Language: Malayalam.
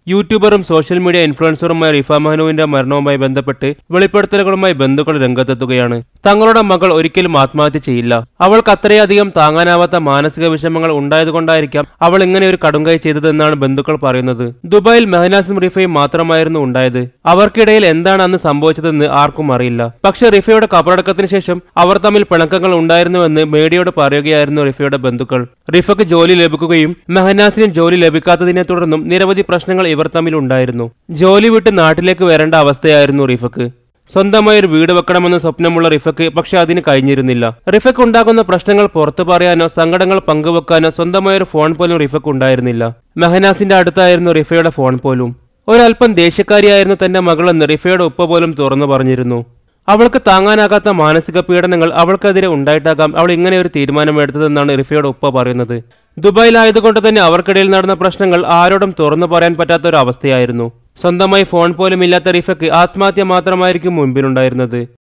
യൂട്യൂബറും സോഷ്യൽ മീഡിയ ഇൻഫ്ലുവൻസറുമായ റിഫ മഹനുവിന്റെ മരണവുമായി ബന്ധപ്പെട്ട് വെളിപ്പെടുത്തലുകളുമായി ബന്ധുക്കൾ രംഗത്തെത്തുകയാണ് തങ്ങളുടെ മകൾ ഒരിക്കലും ആത്മഹത്യ ചെയ്യില്ല അവൾക്ക് അത്രയധികം താങ്ങാനാവാത്ത മാനസിക വിഷമങ്ങൾ ഉണ്ടായതുകൊണ്ടായിരിക്കാം അവൾ ഇങ്ങനെ ഒരു കടുങ്കൈ ചെയ്തതെന്നാണ് ബന്ധുക്കൾ പറയുന്നത് ദുബായിൽ മെഹനാസും റിഫയും മാത്രമായിരുന്നു ഉണ്ടായത് അവർക്കിടയിൽ എന്താണ് അന്ന് സംഭവിച്ചതെന്ന് ആർക്കും അറിയില്ല പക്ഷെ റിഫയുടെ കബറടക്കത്തിന് ശേഷം അവർ തമ്മിൽ പിണക്കങ്ങൾ ഉണ്ടായിരുന്നുവെന്ന് മീഡിയയോട് പറയുകയായിരുന്നു റിഫയുടെ ബന്ധുക്കൾ റിഫക്ക് ജോലി ലഭിക്കുകയും മെഹനാസിന് ജോലി ലഭിക്കാത്തതിനെ തുടർന്നും നിരവധി പ്രശ്നങ്ങൾ ഇവർ തമ്മിൽ ഉണ്ടായിരുന്നു ജോലി വിട്ട് നാട്ടിലേക്ക് വരേണ്ട അവസ്ഥയായിരുന്നു റിഫക്ക് സ്വന്തമായി ഒരു വീട് വെക്കണമെന്ന സ്വപ്നമുള്ള റിഫക്ക് പക്ഷെ അതിന് കഴിഞ്ഞിരുന്നില്ല റിഫക്ക് ഉണ്ടാകുന്ന പ്രശ്നങ്ങൾ പുറത്തു പറയാനോ സങ്കടങ്ങൾ പങ്കുവെക്കാനോ സ്വന്തമായ ഒരു ഫോൺ പോലും റിഫക്ക് ഉണ്ടായിരുന്നില്ല മെഹനാസിന്റെ അടുത്തായിരുന്നു റിഫയുടെ ഫോൺ പോലും ഒരല്പം ദേഷ്യക്കാരിയായിരുന്നു തന്റെ മകളെന്ന് റിഫയുടെ ഉപ്പ പോലും തുറന്നു പറഞ്ഞിരുന്നു അവൾക്ക് താങ്ങാനാകാത്ത മാനസിക പീഡനങ്ങൾ അവൾക്കെതിരെ ഉണ്ടായിട്ടാകാം അവൾ ഇങ്ങനെ ഒരു തീരുമാനമെടുത്തതെന്നാണ് റിഫയുടെ ഉപ്പ പറയുന്നത് ദുബായിലായതുകൊണ്ട് തന്നെ അവർക്കിടയിൽ നടന്ന പ്രശ്നങ്ങൾ ആരോടും തുറന്നു പറയാൻ പറ്റാത്ത ഒരു അവസ്ഥയായിരുന്നു സ്വന്തമായി ഫോൺ പോലും ഇല്ലാത്ത റിഫയ്ക്ക് ആത്മഹത്യ മാത്രമായിരിക്കും മുൻപിലുണ്ടായിരുന്നത്